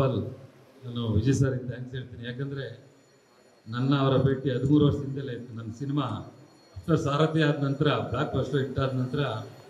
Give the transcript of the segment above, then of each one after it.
all ನಾನು ವಿಜಯ್ ಸರ್ಗೆ thanks ಹೇಳ್ತೀನಿ ಯಾಕಂದರೆ ನನ್ನ ಅವರ ಭೇಟಿ ಹದಿಮೂರು ವರ್ಷದಿಂದಲೇ ಇತ್ತು ನನ್ನ ಸಿನಿಮಾ ಆಫ್ಟರ್ ಸಾರಥಿ ಆದ ನಂತರ ಬ್ಲಾಕ್ ಬಸ್ಟರ್ ಹಿಟ್ ಆದ ನಂತರ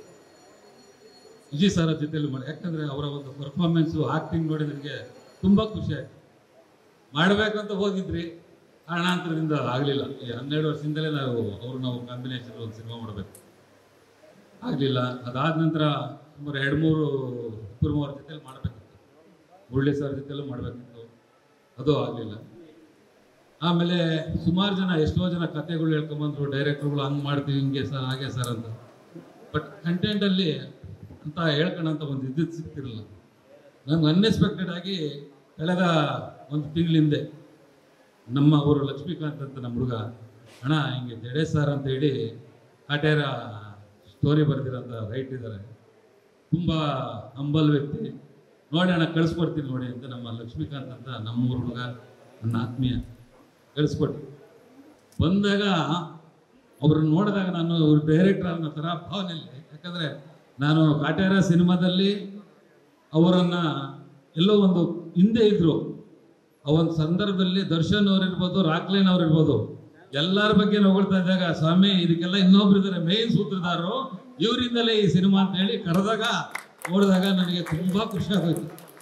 ವಿಜಯ್ ಸರ್ ಜೊತೆಲಿ ಮಾಡಿ ಯಾಕಂದರೆ ಅವರ ಒಂದು ಪರ್ಫಾರ್ಮೆನ್ಸು ಆ್ಯಕ್ಟಿಂಗ್ ನೋಡಿ ನನಗೆ ತುಂಬ ಖುಷಿ ಆಯಿತು ಮಾಡಬೇಕಂತ ಹೋಗಿದ್ರಿ ಕಾರಣಾಂತರದಿಂದ ಆಗಲಿಲ್ಲ ಈ ಹನ್ನೆರಡು ವರ್ಷದಿಂದಲೇ ನಾವು ಅವರು ನಾವು ಕಾಂಬಿನೇಷನ್ ಒಂದು ಸಿನಿಮಾ ಮಾಡಬೇಕು ಆಗಲಿಲ್ಲ ಅದಾದ ನಂತರ ಸುಮಾರು ಎರಡು ಮೂರು ಇಬ್ಬರು ಮೂವರ ಜೊತೆಲಿ ಮಾಡಬೇಕಿತ್ತು ಮುರಳಿ ಸರ್ ಜೊತೆಲೂ ಮಾಡಬೇಕಿತ್ತು ಅದು ಆಗಲಿಲ್ಲ ಆಮೇಲೆ ಸುಮಾರು ಜನ ಎಷ್ಟೋ ಜನ ಕತೆಗಳು ಹೇಳ್ಕೊಂಬಂದ್ರು ಡೈರೆಕ್ಟರ್ಗಳು ಹಂಗೆ ಮಾಡ್ತೀವಿ ಹಿಂಗೆ ಸರ್ ಹಾಗೆ ಸರ್ ಅಂತ ಬಟ್ ಕಂಟೆಂಟಲ್ಲಿ ಅಂತ ಹೇಳ್ಕೊಳ್ಳೋಂಥ ಒಂದು ಇದು ಸಿಗ್ತಿರಲಿಲ್ಲ ನಂಗೆ ಅನ್ಎಕ್ಸ್ಪೆಕ್ಟೆಡ್ ಆಗಿ ಕಳೆದ ಒಂದು ತಿಂಗಳ ಹಿಂದೆ ನಮ್ಮ ಊರು ಲಕ್ಷ್ಮೀಕಾಂತ್ ಅಂತ ನಮ್ಮ ಹುಡುಗ ಅಣ್ಣ ಹಿಂಗೆ ಜಡೇ ಸರ್ ಅಂತ ಹೇಳಿ ಕಾಟೇರ ಸ್ಟೋರಿ ಬರೆದಿರೋಂಥ ರೈಟ್ ಇದ್ದಾರೆ ತುಂಬ ಹಂಬಲ್ ವ್ಯಕ್ತಿ ನೋಡಿ ಅಣ್ಣ ಕಳಿಸ್ಕೊಡ್ತೀನಿ ನೋಡಿ ಅಂತ ನಮ್ಮ ಲಕ್ಷ್ಮೀಕಾಂತ್ ಅಂತ ನಮ್ಮೂರು ಹುಡುಗ ನನ್ನ ಆತ್ಮೀಯ ಕಳಿಸ್ಕೊಟ್ಟು ಬಂದಾಗ ಅವ್ರನ್ನ ನೋಡಿದಾಗ ನಾನು ಅವ್ರ ಡೈರೆಕ್ಟರ್ ಅನ್ನೋ ಥರ ಭಾವನೆಯಲ್ಲಿ ಯಾಕಂದರೆ ನಾನು ಕಾಟೇರ ಸಿನಿಮಾದಲ್ಲಿ ಅವರನ್ನು ಎಲ್ಲೋ ಒಂದು ಹಿಂದೆ ಇದ್ರು ಆ ಒಂದು ಸಂದರ್ಭದಲ್ಲಿ ದರ್ಶನ್ ಅವ್ರು ಇರ್ಬೋದು ರಾಕ್ಲೈನ್ ಅವ್ರು ಇರ್ಬೋದು ಎಲ್ಲರ ಬಗ್ಗೆ ಹೊಗಳ್ತಾ ಇದ್ದಾಗ ಸ್ವಾಮಿ ಇದಕ್ಕೆಲ್ಲ ಇನ್ನೊಬ್ರು ಇದ್ದಾರೆ ಮೇನ್ ಸೂತ್ರಧಾರರು ಇವರಿಂದಲೇ ಈ ಸಿನಿಮಾ ಅಂತ ಹೇಳಿ ಕರೆದಾಗ ನೋಡಿದಾಗ ನನಗೆ ತುಂಬಾ ಖುಷಿ ಆಗೋಯ್ತು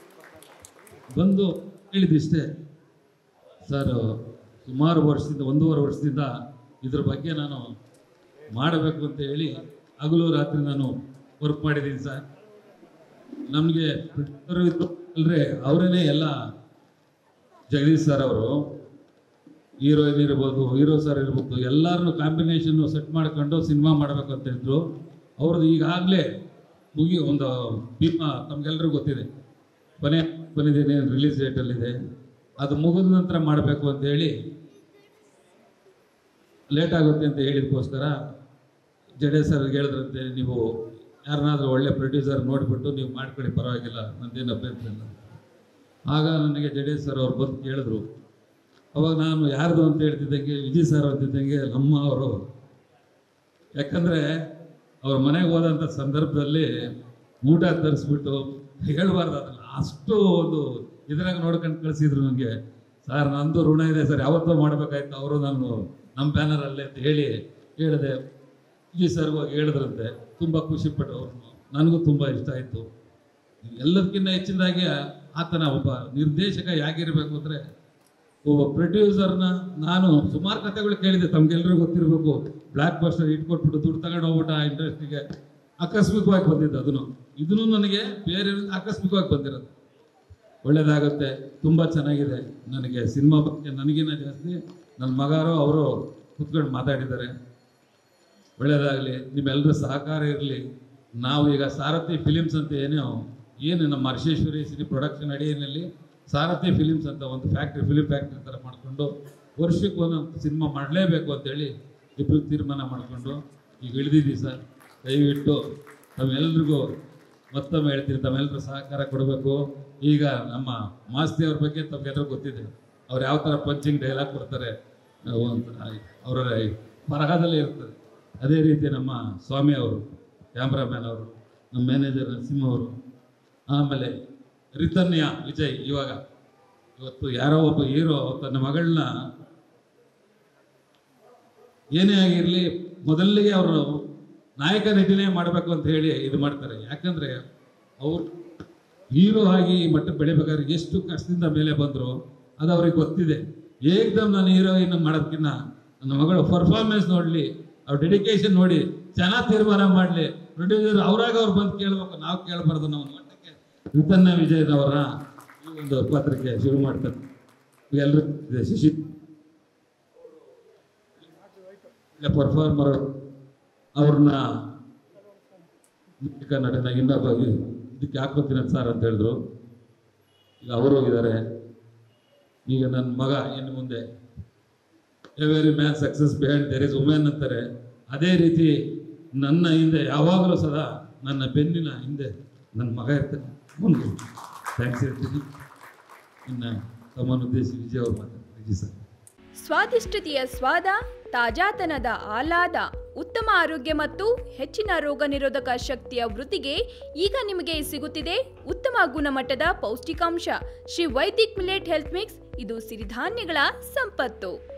ಬಂದು ಹೇಳಿದಿಷ್ಟೇ ಸರ್ ಸುಮಾರು ವರ್ಷದಿಂದ ಒಂದೂವರೆ ವರ್ಷದಿಂದ ಇದ್ರ ಬಗ್ಗೆ ನಾನು ಮಾಡಬೇಕು ಅಂತ ಹೇಳಿ ಹಗಲು ರಾತ್ರಿ ನಾನು ವರ್ಕ್ ಮಾಡಿದ್ದೀನಿ ಸರ್ ನಮಗೆ ಅಲ್ರೆ ಅವರೇನೆ ಎಲ್ಲ ಜಗದೀಶ್ ಸರ್ ಅವರು ಹೀರೋಯಿನ್ ಇರ್ಬೋದು ಹೀರೋ ಸರ್ ಇರ್ಬೋದು ಎಲ್ಲರನ್ನು ಕಾಂಬಿನೇಷನ್ ಸೆಟ್ ಮಾಡ್ಕೊಂಡು ಸಿನಿಮಾ ಮಾಡಬೇಕು ಅಂತ ಇದ್ರು ಅವ್ರದ್ದು ಈಗಾಗಲೇ ಮುಗಿ ಒಂದು ಭೀಮಾ ನಮ್ಗೆಲ್ರಿಗೂ ಗೊತ್ತಿದೆ ಕೊನೆ ಕೊನೆದೇನೆ ರಿಲೀಸ್ ಡೇಟಲ್ಲಿದೆ ಅದು ಮುಗಿದ ನಂತರ ಮಾಡಬೇಕು ಅಂತ ಹೇಳಿ ಲೇಟ್ ಆಗುತ್ತೆ ಅಂತ ಹೇಳಿದಕ್ಕೋಸ್ಕರ ಜಡೇ ಸರ್ ಹೇಳಿದ್ರಂತೆ ನೀವು ಯಾರನ್ನಾದ್ರೂ ಒಳ್ಳೆ ಪ್ರೊಡ್ಯೂಸರ್ ನೋಡಿಬಿಟ್ಟು ನೀವು ಮಾಡ್ಕೊಳ್ಳಿ ಪರವಾಗಿಲ್ಲ ನಂದೇನು ಅಭ್ಯಂತರ ಇಲ್ಲ ಆಗ ನನಗೆ ಜಡೇಶ್ ಸರ್ ಅವ್ರು ಬಂದು ಕೇಳಿದ್ರು ಅವಾಗ ನಾನು ಯಾರ್ದು ಅಂತ ಹೇಳ್ತಿದ್ದಂಗೆ ವಿಜಯ್ ಸರ್ ಅಂತಿದ್ದಂಗೆ ನಮ್ಮ ಅವರು ಯಾಕಂದರೆ ಅವ್ರ ಮನೆಗೆ ಹೋದಂಥ ಸಂದರ್ಭದಲ್ಲಿ ಊಟ ತರಿಸ್ಬಿಟ್ಟು ಹೇಳ್ಬಾರ್ದು ಅದನ್ನ ಅಷ್ಟು ಒಂದು ಇದ್ರಾಗ ನೋಡ್ಕೊಂಡು ಕಳಿಸಿದ್ರು ನನಗೆ ಸರ್ ನಂದು ಋಣ ಇದೆ ಸರ್ ಯಾವತ್ತೋ ಮಾಡ್ಬೇಕಾಯ್ತು ಅವರು ನಾನು ನಮ್ಮ ಬ್ಯಾನರಲ್ಲೇ ಅಂತ ಹೇಳಿ ಹೇಳಿದೆ ವಿಜಯ್ ಸರ್ ಹೋಗಿ ಹೇಳಿದ್ರಂತೆ ತುಂಬ ಖುಷಿಪಟ್ಟು ಅವ್ರು ನನಗೂ ತುಂಬ ಇಷ್ಟ ಆಯಿತು ಎಲ್ಲದಕ್ಕಿಂತ ಹೆಚ್ಚಿನದಾಗಿ ಆತನ ಒಬ್ಬ ನಿರ್ದೇಶಕ ಹೇಗಿರಬೇಕು ಅಂದರೆ ಒಬ್ಬ ಪ್ರೊಡ್ಯೂಸರ್ನ ನಾನು ಸುಮಾರು ಕಥೆಗಳು ಕೇಳಿದೆ ತಮ್ಗೆಲ್ರಿಗೂ ಗೊತ್ತಿರಬೇಕು ಬ್ಲ್ಯಾಕ್ ಬಸ್ಟರ್ ಇಟ್ಕೊಟ್ಬಿಟ್ಟು ದುಡ್ಡು ತಗೊಂಡು ಹೋಗ್ಬಿಟ್ಟು ಆ ಇಂಡಸ್ಟ್ರಿಗೆ ಆಕಸ್ಮಿಕವಾಗಿ ಬಂದಿದ್ದು ಅದನ್ನು ಇದನ್ನು ನನಗೆ ಬೇರೆ ಆಕಸ್ಮಿಕವಾಗಿ ಬಂದಿರೋದು ಒಳ್ಳೇದಾಗುತ್ತೆ ತುಂಬ ಚೆನ್ನಾಗಿದೆ ನನಗೆ ಸಿನಿಮಾ ಬಗ್ಗೆ ನನಗಿನ್ನ ಜಾಸ್ತಿ ನನ್ನ ಮಗಾರು ಅವರು ಕೂತ್ಕೊಂಡು ಮಾತಾಡಿದ್ದಾರೆ ಒಳ್ಳೇದಾಗಲಿ ನಿಮ್ಮೆಲ್ಲರ ಸಹಕಾರ ಇರಲಿ ನಾವು ಈಗ ಸಾರಥಿ ಫಿಲಿಮ್ಸ್ ಅಂತ ಏನೋ ಏನು ನಮ್ಮ ಹರ್ಷೇಶ್ವರಿ ಸಿರಿ ಪ್ರೊಡಕ್ಷನ್ ಅಡಿಯಲ್ಲಿ ಸಾರಥಿ ಫಿಲಿಮ್ಸ್ ಅಂತ ಒಂದು ಫ್ಯಾಕ್ಟ್ರಿ ಫಿಲಿಮ್ ಫ್ಯಾಕ್ಟ್ರಿ ಥರ ಮಾಡಿಕೊಂಡು ವರ್ಷಕ್ಕೆ ಒಂದೊಂದು ಸಿನಿಮಾ ಮಾಡಲೇಬೇಕು ಅಂತೇಳಿ ಇಬ್ಬರು ತೀರ್ಮಾನ ಮಾಡಿಕೊಂಡು ಈಗ ಇಳಿದಿದ್ದೀವಿ ಸರ್ ದಯವಿಟ್ಟು ತಮ್ಮೆಲ್ರಿಗೂ ಮತ್ತೊಮ್ಮೆ ಹೇಳ್ತೀನಿ ತಮ್ಮೆಲ್ಲರೂ ಸಹಕಾರ ಕೊಡಬೇಕು ಈಗ ನಮ್ಮ ಮಾಸ್ತಿ ಅವ್ರ ಬಗ್ಗೆ ತಮ್ಗೆಲ್ಲರೂ ಗೊತ್ತಿದೆ ಅವ್ರು ಯಾವ ಥರ ಪಂಚಿಂಗ್ ಡೈಲಾಗ್ ಕೊಡ್ತಾರೆ ನಾವು ಒಂಥರ ಅವರ ಬರಹದಲ್ಲೇ ಇರ್ತದೆ ಅದೇ ರೀತಿ ನಮ್ಮ ಸ್ವಾಮಿ ಅವರು ಕ್ಯಾಮ್ರಾಮ್ಯಾನ್ ಅವರು ನಮ್ಮ ಮ್ಯಾನೇಜರ್ ನರಸಿಂಹ ಅವರು ಆಮೇಲೆ ರಿತನ್ಯ ವಿಜಯ್ ಇವಾಗ ಇವತ್ತು ಯಾರೋ ಒಬ್ಬ ಹೀರೋ ತನ್ನ ಮಗಳನ್ನ ಏನೇ ಆಗಿರಲಿ ಮೊದಲಿಗೆ ಅವರು ನಾಯಕ ನಟಿನೇ ಮಾಡಬೇಕು ಅಂತ ಹೇಳಿ ಇದು ಮಾಡ್ತಾರೆ ಯಾಕಂದ್ರೆ ಅವ್ರು ಹೀರೋ ಆಗಿ ಈ ಮಟ್ಟಕ್ಕೆ ಬೆಳಿಬೇಕಾದ್ರೆ ಎಷ್ಟು ಕಷ್ಟದಿಂದ ಮೇಲೆ ಬಂದರು ಅದು ಅವ್ರಿಗೆ ಗೊತ್ತಿದೆ ಏಕ್ದಮ್ ನಾನು ಹೀರೋಯಿನ್ ಮಾಡೋದಕ್ಕಿಂತ ನನ್ನ ಮಗಳು ಪರ್ಫಾರ್ಮೆನ್ಸ್ ನೋಡಲಿ ಅವ್ರ ಡೆಡಿಕೇಶನ್ ನೋಡಿ ಚೆನ್ನಾಗಿ ತೀರ್ಮಾನ ಮಾಡಲಿ ಪ್ರೊಡ್ಯೂಸರ್ ಅವ್ರಾಗ ಅವ್ರು ಬಂದು ಕೇಳಬೇಕು ನಾವು ಕೇಳಬಾರ್ದು ನಾವು ಮಟ್ಟಕ್ಕೆ ರಿತನ್ನ ವಿಜಯದವರ ಈ ಒಂದು ಪತ್ರಿಕೆ ಶುರು ಮಾಡ್ತಾರೆ ಎಲ್ಲರೂ ಇದೆ ಶಶಿ ಪರ್ಫಾರ್ಮರ್ ಅವ್ರನ್ನ ನಟನ ಇನ್ನೊಬ್ಬ ಇದಕ್ಕೆ ಹಾಕೋತೀನಿ ಸರ್ ಅಂತ ಹೇಳಿದ್ರು ಈಗ ಅವರು ಹೋಗಿದ್ದಾರೆ ಈಗ ನನ್ನ ಮಗ ಇನ್ನು ಮುಂದೆ every man success behind there is women ಅಂತಾರೆ ಅದೇ ರೀತಿ ನನ್ನ ಹಿಂದೆ ಯಾವಾಗಲೂ ಸದಾ ನನ್ನ ಬೆನ್ನಿನ ಹಿಂದೆ ನನ್ನ ಮಗ ಇರ್ತಾನೆ ಮುಂದೆ ಥ್ಯಾಂಕ್ಸ್ ಹೇಳ್ತೀನಿ ಇನ್ನು ತಮ್ಮನ್ನು ಉದ್ದೇಶಿ ವಿಜಯ್ ಅವ್ರು ಮಾತಾಡ್ತಾರೆ ವಿಜಯ್ ಸರ್ ಸ್ವಾದಿಷ್ಟತೆಯ ಸ್ವಾದ ತಾಜಾತನದ ಆಹ್ಲಾದ ಉತ್ತಮ ಆರೋಗ್ಯ ಮತ್ತು ಹೆಚ್ಚಿನ ರೋಗ ನಿರೋಧಕ ಶಕ್ತಿಯ ವೃದ್ಧಿಗೆ ಈಗ ನಿಮಗೆ ಸಿಗುತ್ತಿದೆ ಉತ್ತಮ ಗುಣಮಟ್ಟದ ಪೌಷ್ಟಿಕಾಂಶ Shri Vaidik millet health mix ಇದು ಸಿರಿಧಾನ್ಯಗಳ ಸಂಪತ್ತು